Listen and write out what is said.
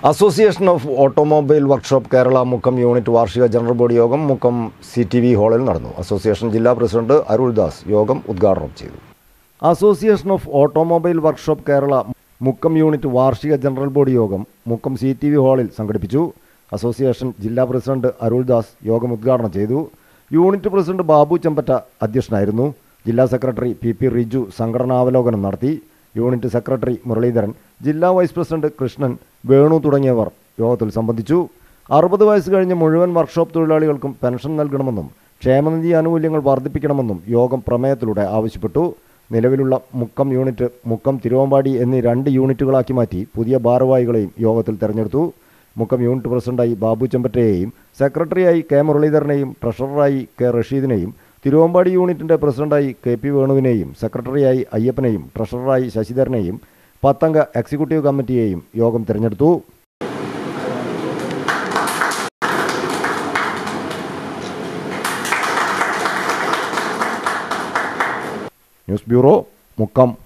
association of automobile workshop Kerala Mukkam unit വാർഷിക general body യോഗം Mukkam C T V ഹാളിൽ നടന്നു അസോസിയേഷൻ ജില്ലാ പ്രസിഡന്റ് അരുൾദാസ് യോഗം ഉദ്ഘാടനം ചെയ്തു association of automobile workshop Kerala Mukkam unit വാർഷിക ജനറൽ ബോഡി യോഗം മുക്കം സി ടി വി ഹാളിൽ സംഘടിപ്പിച്ചു അസോസിയേഷൻ ജില്ലാ പ്രസിഡന്റ് അരുൾദാസ് യോഗം ഉദ്ഘാടനം ചെയ്തു യൂണിറ്റ് പ്രസിഡന്റ് ബാബു ചെമ്പറ്റ അധ്യക്ഷനായിരുന്നു ജില്ലാ സെക്രട്ടറി പി പി റിജു സംഘടനാവലോകനം നടത്തി യൂണിറ്റ് സെക്രട്ടറി മുരളീധരൻ ജില്ലാ വൈസ് പ്രസിഡന്റ് കൃഷ്ണൻ വേണു തുടങ്ങിയവർ യോഗത്തിൽ സംബന്ധിച്ചു അറുപത് വയസ്സ് കഴിഞ്ഞ് മുഴുവൻ വർക്ക്ഷോപ്പ് തൊഴിലാളികൾക്കും പെൻഷൻ നൽകണമെന്നും ക്ഷേമനിധി ആനുകൂല്യങ്ങൾ വർദ്ധിപ്പിക്കണമെന്നും യോഗം പ്രമേയത്തിലൂടെ ആവശ്യപ്പെട്ടു നിലവിലുള്ള മുക്കം യൂണിറ്റ് മുക്കം തിരുവമ്പാടി എന്നീ രണ്ട് യൂണിറ്റുകളാക്കി മാറ്റി പുതിയ ഭാരവാഹികളെയും യോഗത്തിൽ തെരഞ്ഞെടുത്തു മുക്കം യൂണിറ്റ് പ്രസിഡന്റായി ബാബു ചെമ്പറ്റയെയും സെക്രട്ടറിയായി കെ മുരളീധരനെയും ട്രഷററായി കെ റഷീദിനെയും തിരുവമ്പാടി യൂണിറ്റിന്റെ പ്രസിഡന്റായി കെ പി വേണുവിനെയും സെക്രട്ടറിയായി അയ്യപ്പനെയും ട്രഷററായി ശശിധരനെയും പത്തംഗ എക്സിക്യൂട്ടീവ് കമ്മിറ്റിയെയും യോഗം തിരഞ്ഞെടുത്തു ന്യൂസ് ബ്യൂറോ മുക്കം